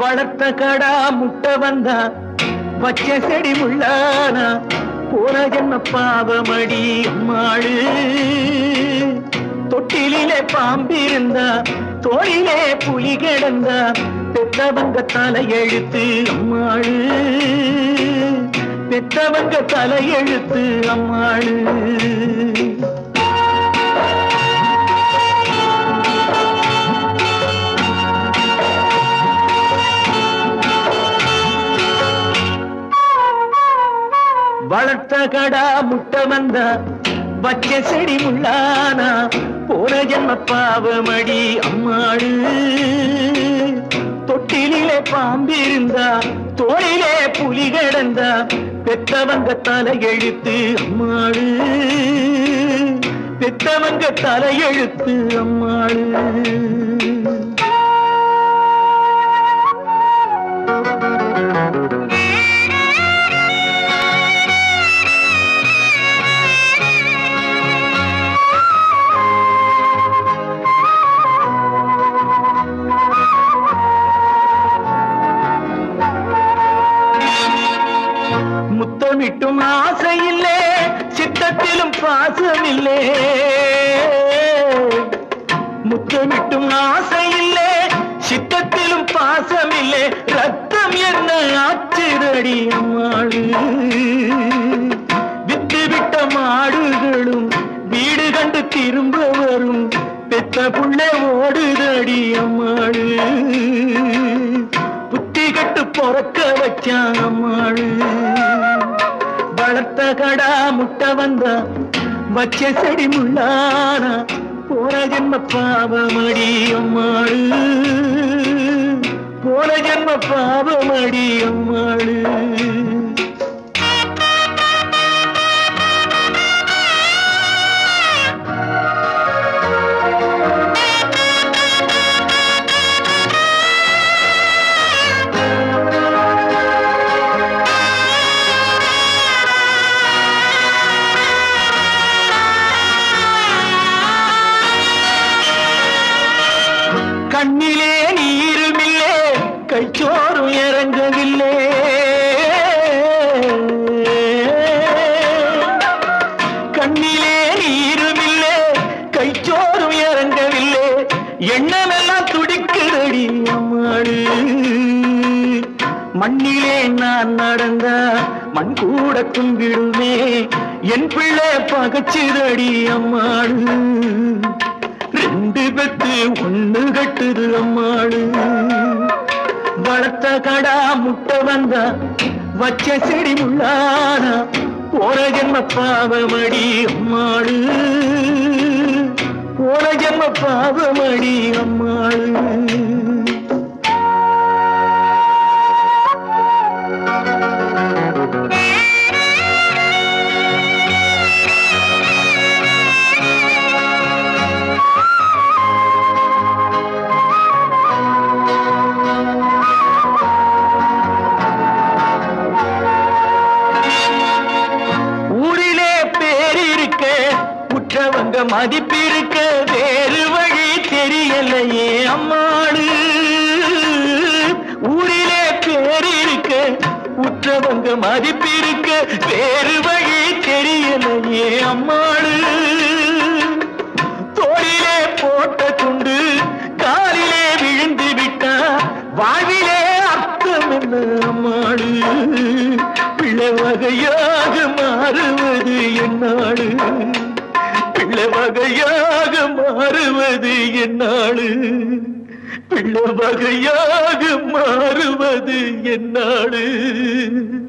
வளர்த்த கடா முட்டை வந்தா பச்ச செடி முள்ளானா போன ஜென்ம பாவமடி அம்மாளு தொட்டிலே பாம்பிருந்தா தோளிலே புலி கிடந்தா பெத்தவங்க தலையெழுத்து அம்மாளு பெத்தவங்க தலையெழுத்து அம்மாளு வளர்த்த கடா முட்டை வந்தா பச்ச செடி முள்ளானா போன ஜென்ம பாவமடி அம்மாடு தொட்டிலே பாம்பிருந்தா தோளிலே புலி கிடந்தா பெத்தவங்க தலையெழுத்து அம்மாடு பெத்தவங்க தலையெழுத்து அம்மாடு முத்தமிட்டும் ஆசையில்லே சித்தத்திலும் பாசமில்லே முத்தமிட்டும் ஆசையில்லே சித்தத்திலும் பாசமில்லே ரத்தம் என்ன ஆச்சிரடி அம்மாடு வித்து விட்ட மாடுகளும் வீடு கண்டு திரும்ப வரும் பெத்த புள்ள ஓடுதடி அம்மாடு புத்தி கட்டு பொறக்க வச்சான் அம்மாடு வளர்த்த கடா முட்டை வந்தா வச்ச செடி முள்ளானா போன ஜென்ம பாவமடி அம்மாடு போன ஜென்ம பாவமடி அம்மாடு கண்ணிலே நீருமில்லே கைச்சோறும் இறங்கவில்லை கண்ணிலே நீருமில்லே கைச்சோறும் இறங்கவில்லை எண்ணமெல்லாம் துடிக்குதடி அம்மாடு மண்ணிலே நான் நடந்தா மண் கூட கும்பிடுமே என் பிள்ளை பகச்சிதடி அம்மாடு ரெண்டு பெத்து ஒண்ணு கட்டுது அம்மாடு வளர்த்த கடா முட்டை வந்தா வச்ச செடி முள்ளானா போன ஜென்ம பாவமடி அம்மாடு போன ஜென்ம பாவமடி அம்மாடு ஊரிலே பேர் இருக்க உற்றவங்க மதிப்பிருக்க வேறு வழி தெரியலையே அம்மாடு ஊரிலே பேர் இருக்க உற்றவங்க மதிப்பிருக்க வேறு வழி தெரியலையே அம்மாடு தோளிலே போட்ட துண்டு காலிலே விழுந்து விட்டா வாழ்விலே அர்த்தம் என்ன அம்மாடு பிள்ளை வகையாக மாறுவது என்னாடு பிள்ளை வகையாக மாறுவது என்னாடு பிள்ளை வகையாக மாறுவது என்னாடு